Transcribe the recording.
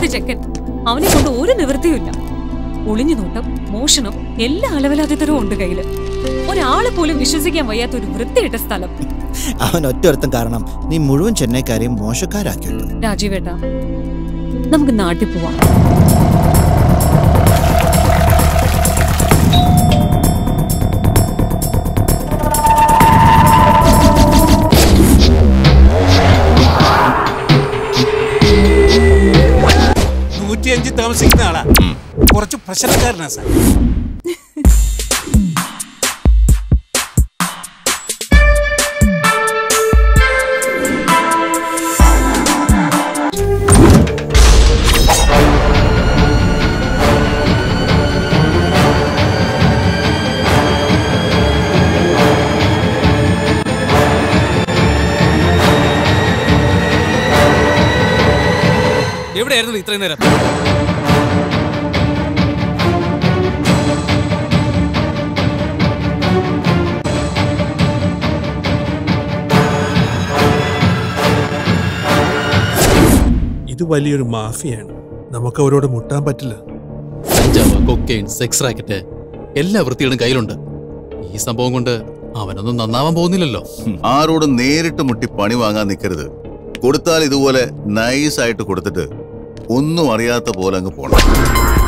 അലവലാതി ചെക്കൻ അവനെ കൊണ്ട് ഒരു നിവൃത്തിയുമില്ല ഒളിഞ്ഞു നോട്ടം മോഷണം എല്ലാ അലവലാതിത്തരവും ഉണ്ട് കയ്യില് ഒരാളെ പോലും വിശ്വസിക്കാൻ വയ്യാത്ത ഒരു വൃത്തിയിട്ട സ്ഥലം അവൻ ഒറ്റൊരുത്തം കാരണം നീ മുഴുവൻ ചെന്നൈക്കാരെയും മോശക്കാരാക്കിയിട്ടു രാജീവേട്ട നമുക്ക് നാട്ടിൽ പോവാം നൂറ്റിയഞ്ച് താമസിക്കുന്ന ആളാ കുറച്ച് പ്രശ്നക്കാരനാ സാർ എവിടെയായിരുന്നു ഇത്രയും നേരം ഇത് വലിയൊരു മാഫിയാണ് നമുക്ക് അവരോട് മുട്ടാൻ പറ്റില്ല കഞ്ചാവ് കൊക്കെയിൻ സെക്സ് റാക്കറ്റ് എല്ലാ വൃത്തികളും കയ്യിലുണ്ട് ഈ സംഭവം കൊണ്ട് അവനൊന്നും നന്നാവാൻ പോകുന്നില്ലല്ലോ ആരോടും നേരിട്ട് മുട്ടി പണി വാങ്ങാൻ നിൽക്കരുത് കൊടുത്താൽ ഇതുപോലെ നൈസായിട്ട് കൊടുത്തിട്ട് ഒന്നും അറിയാത്ത പോലെ അങ്ങ് പോണം